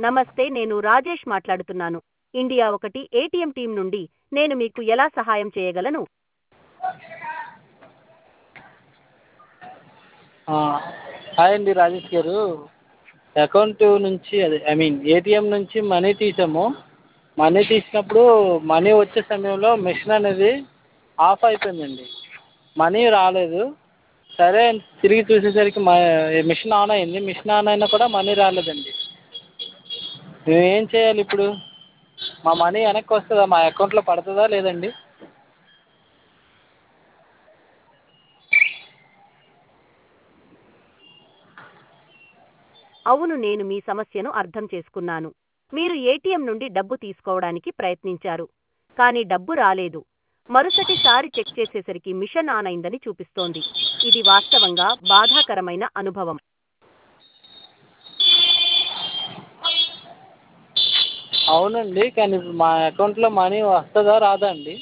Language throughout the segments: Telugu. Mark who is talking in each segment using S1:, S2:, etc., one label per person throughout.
S1: నమస్తే నేను రాజేష్ మాట్లాడుతున్నాను ఇండియా ఒకటి ఏటీఎం టీం నుండి నేను మీకు ఎలా సహాయం చేయగలను
S2: హాయ్ అండి రాజేష్ గారు అకౌంట్ నుంచి అదే ఐ మీన్ ఏటీఎం నుంచి మనీ తీసాము మనీ తీసినప్పుడు మనీ వచ్చే సమయంలో మెషిన్ అనేది ఆఫ్ అయిపోయిందండి మనీ రాలేదు సరే అని తిరిగి చూసేసరికి మ మిషన్ ఆన్ అయింది మిషన్ ఆన్ అయినా కూడా మనీ రాలేదండి మేము ఏం చేయాలి ఇప్పుడు మా మనీ వెనక్కి వస్తుందా మా అకౌంట్లో పడుతుందా లేదండి
S1: అవును నేను మీ సమస్యను అర్థం చేసుకున్నాను మీరు ఏటీఎం నుండి డబ్బు తీసుకోవడానికి ప్రయత్నించారు కానీ డబ్బు రాలేదు మరుసటిసారి చెక్ చేసేసరికి మిషన్ ఆన్ అయిందని చూపిస్తోంది ఇది వాస్తవంగా బాధాకరమైన అనుభవం
S2: అవునండి కానీ ఇప్పుడు మా అకౌంట్లో మనీ వస్తుందా రాదా అండి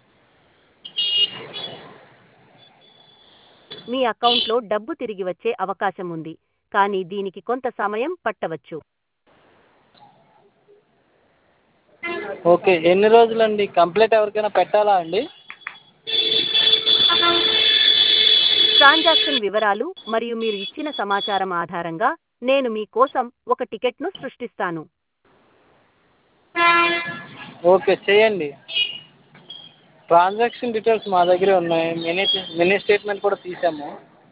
S1: మీ అకౌంట్లో డబ్బు తిరిగి వచ్చే అవకాశం ఉంది కానీ దీనికి కొంత సమయం పట్టవచ్చు
S2: ఓకే ఎన్ని రోజులండి కంప్లైంట్ ఎవరికైనా పెట్టాలా అండి
S1: ట్రాన్సాక్షన్ వివరాలు మరియు మీరు ఇచ్చిన సమాచారం ఆధారంగా నేను మీ కోసం ఒక టికెట్ను సృష్టిస్తాను
S2: ఓకే చేయండి ట్రాన్సాక్షన్ డీటెయిల్స్ మా దగ్గరే ఉన్నాయి మినీ మినీ స్టేట్మెంట్ కూడా తీసాము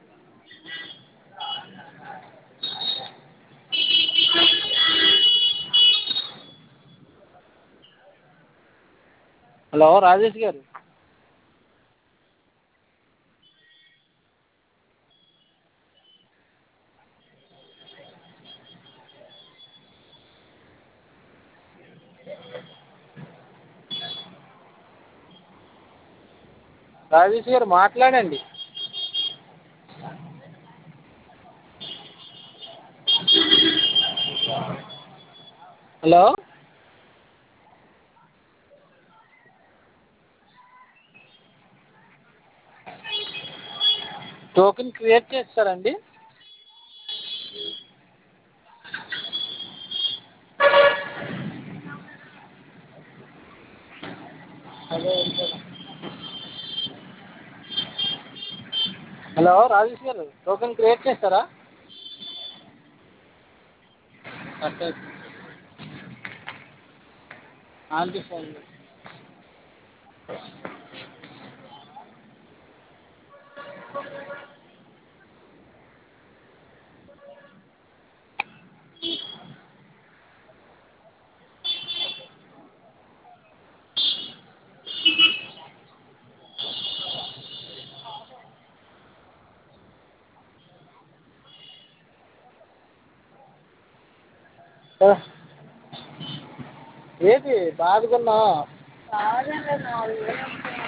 S2: హలో రాజేష్ గారు రాజేష్ గారు మాట్లాడండి హలో టోకెన్ క్రియేట్ చేస్తారండి అదే హలో రాజేష్ గారు టోకెన్ క్రియేట్ చేస్తారా అట్టే ఆంటీ ఫోన్ ఏది బాధకున్నా